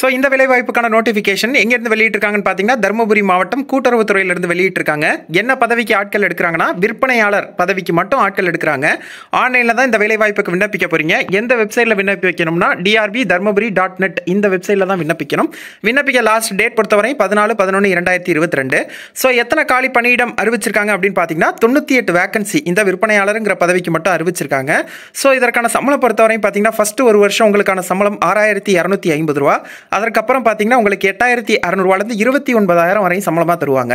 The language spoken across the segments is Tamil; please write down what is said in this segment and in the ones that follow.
ஸோ இந்த வேலைவாய்ப்புக்கான நோட்டிஃபிகேஷன் எங்கேருந்து வெளியிட்டிருக்காங்கன்னு பார்த்தீங்கன்னா தருமபுரி மாவட்டம் கூட்டுறவுத்துறையிலிருந்து வெளியிட்டிருக்காங்க என்ன பதவிக்கு ஆட்கள் எடுக்கிறாங்கன்னா விற்பனையாளர் பதவிக்கு மட்டும் ஆட்கள் எடுக்கிறாங்க ஆன்லைனில் தான் இந்த வேலைவாய்ப்புக்கு விண்ணப்பிக்க போறீங்க எந்த வெப்சைட்டில் விண்ணப்பிக்கணும்னா டிஆர்பி தர்மபுரி டாட் நெட் இந்த வெப்சைட்டில் தான் விண்ணப்பிக்கணும் விண்ணப்பிக்க லாஸ்ட் டேட் பொறுத்தவரை பதினாலு பதினொன்று இரண்டாயிரத்தி இருபத்தி ரெண்டு ஸோ எத்தனை காலி பணியிடம் அறிவிச்சிருக்காங்க அப்படின்னு பார்த்தீங்கன்னா தொண்ணூற்றி எட்டு வேகன்சி இந்த விற்பனையாளருங்கிற பதவிக்கு மட்டும் அறிவிச்சிருக்காங்க ஸோ இதற்கான சம்பளம் பொறுத்தவரை பார்த்தீங்கன்னா ஃபஸ்ட்டு ஒரு வருஷம் உங்களுக்கான சம்பளம் ஆறாயிரத்தி இரநூத்தி ஐம்பது ரூபா அதற்கப்புறம் பார்த்தீங்கன்னா உங்களுக்கு எட்டாயிரத்தி அறநூறுவாலேருந்து இருபத்தி ஒன்பதாயிரம் வரையும் சம்பளமாக தருவாங்க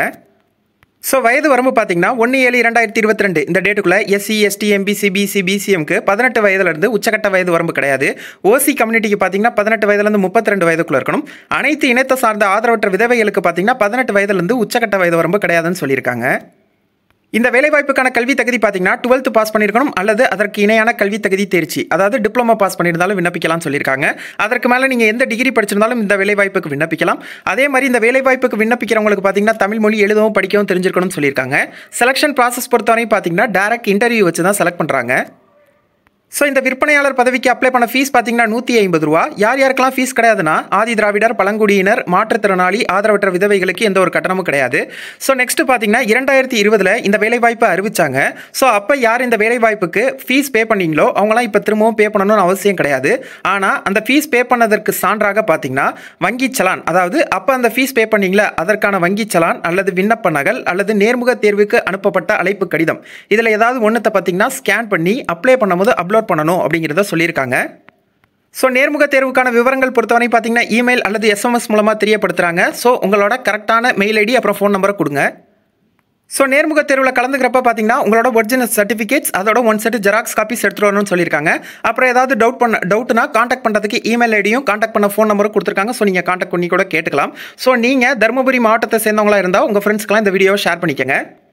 ஸோ வயது வரம்பு பார்த்தீங்கன்னா ஒன்று ஏழு இரண்டாயிரத்தி இருபத்தி ரெண்டு இந்த டேட்டுக்குள்ள எஸ்சி எஸ்டி எம்பிசி பிசி பிசிஎம்க்கு பதினெட்டு வயதுலேருந்து உச்சக்கட்ட வயது வரம்பு கிடையாது ஓசி கம்யூனிட்டிக்கு பார்த்தீங்கன்னா பதினெட்டு வயதுலேருந்து முப்பத்தி ரெண்டு வயதுக்குள்ள இருக்கணும் அனைத்து இனத்தை சார்ந்த ஆதரவற்ற விதவைகளுக்கு பார்த்தீங்கன்னா பதினெட்டு வயதுலேருந்து உச்சக்கட்ட வயது வரம்பு கிடையாதுன்னு சொல்லியிருக்காங்க இந்த வேலைவாய்ப்புக்கான கல்வி தகுதி பார்த்தீங்கன்னா டுவெல்த் பாஸ் பண்ணியிருக்கணும் அல்லது அதற்கு இணையான கல்வி தகுதி தேர்ச்சி அதாவது டிப்ளமோ பாஸ் பண்ணியிருந்தாலும் விண்ணப்பிக்கலாம்னு சொல்லியிருக்காங்க அதற்கு மேலே நீங்கள் எந்த டிகிரி படிச்சிருந்தாலும் இந்த வேலைவாய்ப்புக்கு விண்ணப்பிக்கலாம் அதே மாதிரி இந்த வேலைவாய்ப்புக்கு விண்ணப்பிக்கிறவங்களுக்கு பார்த்தீங்கன்னா தமிழ் மொழி எழுதவும் படிக்கவும் தெரிஞ்சிருக்கணும்னு சொல்லியிருக்காங்க செலெக்ஷன் ப்ராசஸ் பொறுத்தவரை பார்த்தீங்கன்னா டேரக்ட் இன்டர்வியூ வச்சு தான் செலக்ட் பண்ணுறாங்க ஸோ இந்த விற்பனையாளர் பதவிக்கு அப்ளை பண்ண ஃபீஸ் பார்த்தீங்கன்னா நூற்றி ஐம்பது ரூபா யார் யாருக்கெல்லாம் ஃபீஸ் கிடையாதுன்னா ஆதி திராவிடர் பழங்குடியினர் மாற்றுத்திறனாளி ஆதரவற்ற விதவைகளுக்கு எந்த ஒரு கட்டணமும் கிடையாது ஸோ நெக்ஸ்ட் பார்த்தீங்கன்னா இரண்டாயிரத்தி இருபதில் இந்த வேலைவாய்ப்பை அறிவிச்சாங்க ஸோ அப்போ யார் இந்த வேலைவாய்ப்புக்கு ஃபீஸ் பே பண்ணீங்களோ அவங்களாம் இப்போ திரும்பவும் பே பண்ணணும்னு அவசியம் கிடையாது ஆனால் அந்த ஃபீஸ் பே பண்ணதற்கு சான்றாக பார்த்தீங்கன்னா வங்கி சலான் அதாவது அப்போ அந்த ஃபீஸ் பே பண்ணீங்களா அதற்கான வங்கி சலான் அல்லது விண்ணப்ப நகல் அல்லது நேர்முக தேர்வுக்கு அனுப்பப்பட்ட அழைப்பு கடிதம் இதில் ஏதாவது ஒன்றத்தை பார்த்தீங்கன்னா ஸ்கேன் பண்ணி அப்ளை பண்ணும்போது அப்லோட் பண்ணணும் அப்படிங்கிறத சொல்லியிருக்காங்க ஸோ நேர்முக தேர்வுக்கான விவரங்கள் பொறுத்தவரை பார்த்தீங்கன்னா இமெயில் அல்லது எஸ்எம்எஸ் மூலமாக தெரியப்படுத்துகிறாங்க ஸோ உங்களோட கரெக்டான மெயில் ஐடி அப்புறம் ஃபோன் நம்பரை கொடுங்க ஸோ நேர்முக தேர்வில் கலந்துக்கிறப்ப பார்த்தீங்கன்னா உங்களோட ஒரிஜினல் சர்டிஃபிகேட்ஸ் அதோட ஒன் செட் ஜெராக்ஸ் காப்பீஸ் எடுத்துகிட்டு வரணும்னு சொல்லியிருக்காங்க அப்புறம் ஏதாவது டவுட் பண்ண டவுட்னா காண்டாக்ட் பண்ணுறதுக்கு இமெயில் ஐடியும் காண்டாக்ட் பண்ண ஃபோன் நம்பரும் கொடுத்துருக்காங்க ஸோ நீங்கள் காண்டாக்ட் பண்ணி கூட கேட்டுக்கலாம் ஸோ நீங்கள் தருமபுரி மாவட்டத்தை சேர்ந்தவங்களா இருந்தால் உங்கள் ஃப்ரெண்ட்ஸ்க்கெலாம் இந்த வீடியோவை ஷேர் பண்ணிக்கங்க